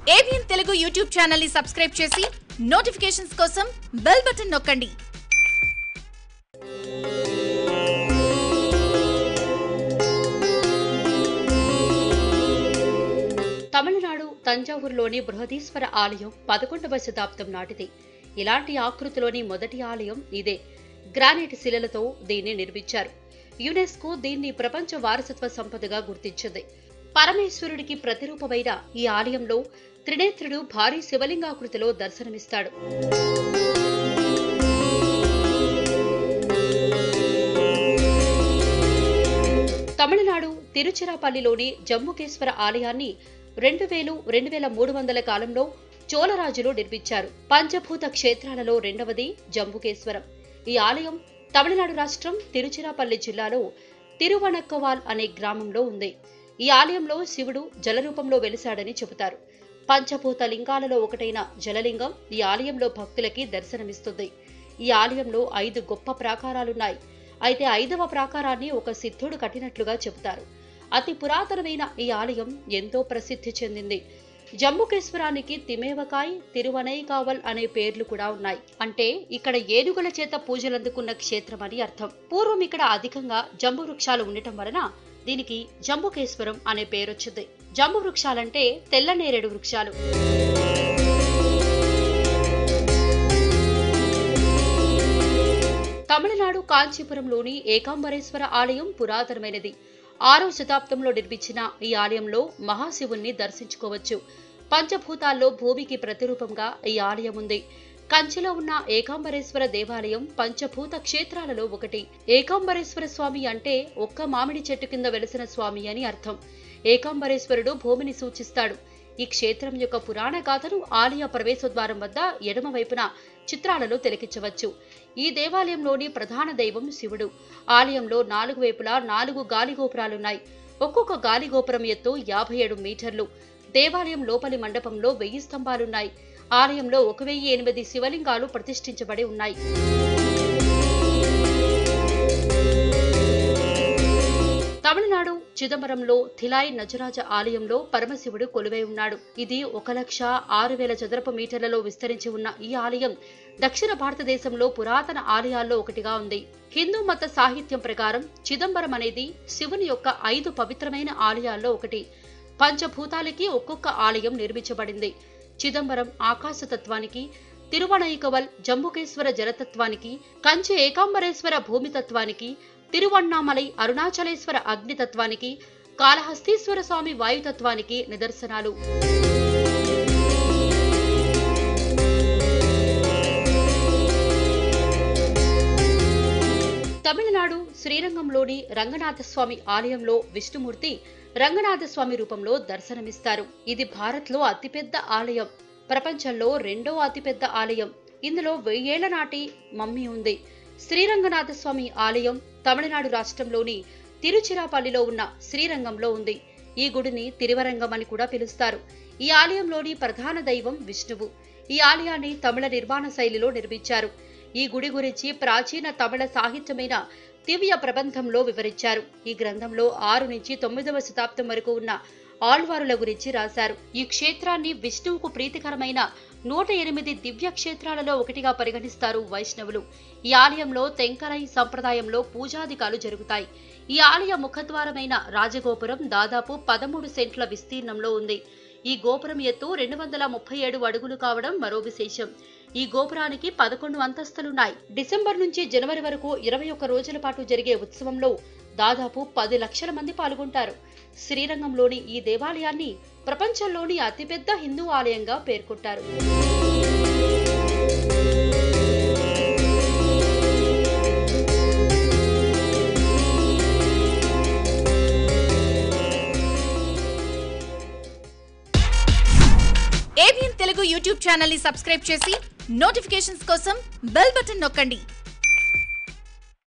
ABN Telugu YouTube channel ని subscribe చేసి notifications కోసం బెల్ బటన్ నొక్కండి తమిళనాడు తంజావూరులోని బృహదీశ్వర ఆలయం పదకొండవ శతాబ్దం నాటిది ఇలాంటి ఆకృతిలోని మొదటి ఆలయం ఇదే గ్రానైట్ శిలలతో దీన్ని నిర్మించారు యునెస్కో దీన్ని ప్రపంచ వారసత్వ సంపదగా గుర్తించింది పరమేశ్వరుడికి ప్రతిరూపమైన ఈ ఆలయంలో త్రినేత్రుడు భారీ శివలింగాకృతిలో దర్శనమిస్తాడు తమిళనాడు తిరుచిరాపల్లిలోని జమ్ముకేశ్వర ఆలయాన్ని రెండు వేలు రెండు వేల మూడు వందల కాలంలో చోళరాజులు నిర్మించారు పంచభూత క్షేత్రాలలో రెండవది జంబుకేశ్వరం ఈ ఆలయం తమిళనాడు రాష్ట్రం తిరుచిరాపల్లి జిల్లాలో తిరువణక్కవాల్ అనే గ్రామంలో ఉంది ఈ ఆలయంలో శివుడు జలరూపంలో వెలిశాడని చెబుతారు పంచభూత లింగాలలో ఒకటైన జలలింగం ఈ ఆలయంలో భక్తులకి దర్శనమిస్తుంది ఈ ఆలయంలో ఐదు గొప్ప ప్రాకారాలున్నాయి అయితే ఐదవ ప్రాకారాన్ని ఒక సిద్ధుడు కట్టినట్లుగా చెబుతారు అతి పురాతనమైన ఈ ఆలయం ఎంతో ప్రసిద్ధి చెందింది జంబుకేశ్వరానికి తిమేవకాయ్ తిరువనైకావల్ అనే పేర్లు కూడా ఉన్నాయి అంటే ఇక్కడ ఏనుగుల చేత పూజలందుకున్న క్షేత్రం అని అర్థం పూర్వం ఇక్కడ అధికంగా జంబు వృక్షాలు ఉండటం వలన దీనికి జంబుకేశ్వరం అనే పేరొచ్చింది జంబు వృక్షాలంటే తెల్ల నేరేడు వృక్షాలు తమిళనాడు కాంచీపురంలోని ఏకాంబరేశ్వర ఆలయం పురాతనమైనది ఆరో శతాబ్దంలో నిర్మించిన ఈ ఆలయంలో మహాశివుణ్ణి దర్శించుకోవచ్చు పంచభూతాల్లో భూమికి ప్రతిరూపంగా ఈ ఆలయం ఉంది కంచిలో ఉన్న ఏకాంబరేశ్వర దేవాలయం పంచభూత క్షేత్రాలలో ఒకటి ఏకాంబరేశ్వర స్వామి అంటే ఒక్క మామిడి చెట్టు కింద వెలిసిన స్వామి అని అర్థం ఏకాంబరేశ్వరుడు భూమిని సూచిస్తాడు ఈ క్షేత్రం యొక్క పురాణ గాథను ఆలయ ప్రవేశద్వారం వద్ద ఎడమ వైపున చిత్రాలలో తిలకించవచ్చు ఈ దేవాలయంలోని ప్రధాన దైవం శివుడు ఆలయంలో నాలుగు వైపులా నాలుగు గాలిగోపురాలున్నాయి ఒక్కొక్క గాలిగోపురం ఎత్తు యాభై ఏడు మీటర్లు దేవాలయం లోపలి మండపంలో వెయ్యి స్తంభాలున్నాయి ఆలయంలో ఒక వెయ్యి ఎనిమిది శివలింగాలు ప్రతిష్ఠించబడి ఉన్నాయి తమిళనాడు చిదంబరంలో థిలాయ్ నజరాజ ఆలయంలో పరమశివుడు కొలువై ఉన్నాడు ఇది ఒక లక్ష ఆరు వేల చదరపు మీటర్లలో విస్తరించి ఉన్న ఈ ఆలయం దక్షిణ భారతదేశంలో పురాతన ఆలయాల్లో ఒకటిగా ఉంది హిందూ మత సాహిత్యం ప్రకారం చిదంబరం అనేది శివుని యొక్క ఐదు పవిత్రమైన ఆలయాల్లో ఒకటి పంచభూతాలకి ఒక్కొక్క ఆలయం నిర్మించబడింది చిదంబరం ఆకాశతత్వానికి తిరువణైకవల్ జంబుకేశ్వర జలతత్వానికి కంచె ఏకాంబరేశ్వర భూమితత్వానికి తిరువണ്ണామలై అరుణాచలేశ్వర అగ్నితత్వానికి కాళహస్తీశ్వర స్వామి వాయుతత్వానికి నిదర్శనాలు తమిళనాడు శ్రీరంగంలోని రంగనాథస్వామి ఆలయంలో విష్ణుమూర్తి రంగనాథస్వామి రూపంలో దర్శనమిస్తారు ఇది భారత్లో అతిపెద్ద ఆలయం ప్రపంచంలో రెండో అతిపెద్ద ఆలయం ఇందులో వెయ్యేళ్ల నాటి మమ్మీ ఉంది శ్రీరంగనాథస్వామి ఆలయం తమిళనాడు రాష్ట్రంలోని తిరుచిరాపల్లిలో ఉన్న శ్రీరంగంలో ఉంది ఈ గుడిని తిరువరంగం అని కూడా పిలుస్తారు ఈ ఆలయంలోని ప్రధాన దైవం విష్ణువు ఈ ఆలయాన్ని తమిళ నిర్మాణ శైలిలో నిర్మించారు ఈ గుడి గురించి ప్రాచీన తమిళ సాహిత్యమైన దివ్య ప్రబంధంలో వివరించారు ఈ గ్రంథంలో ఆరు నుంచి తొమ్మిదవ శతాబ్దం వరకు ఉన్న ఆళ్వారుల గురించి రాశారు ఈ క్షేత్రాన్ని విష్ణువుకు ప్రీతికరమైన నూట ఎనిమిది దివ్య క్షేత్రాలలో ఒకటిగా పరిగణిస్తారు వైష్ణవులు ఈ ఆలయంలో తెంకరై సంప్రదాయంలో పూజాధికాలు జరుగుతాయి ఈ ఆలయ ముఖద్వారమైన రాజగోపురం దాదాపు పదమూడు సెంట్ల విస్తీర్ణంలో ఉంది ఈ గోపురం ఎత్తు రెండు వందల ముప్పై ఏడు అడుగులు కావడం మరో విశేషం ఈ గోపురానికి పదకొండు అంతస్తులున్నాయి డిసెంబర్ నుంచి జనవరి వరకు ఇరవై ఒక్క రోజుల పాటు జరిగే ఉత్సవంలో దాదాపు పది లక్షల మంది పాల్గొంటారు శ్రీరంగంలోని ఈ దేవాలయాన్ని ప్రపంచంలోని అతిపెద్ద హిందూ ఆలయంగా పేర్కొంటారు ఏబిఎన్ తెలుగు యూట్యూబ్ ఛానల్ ని సబ్స్క్రైబ్ చేసి నోటిఫికేషన్స్ కోసం బెల్ బటన్ నొక్కండి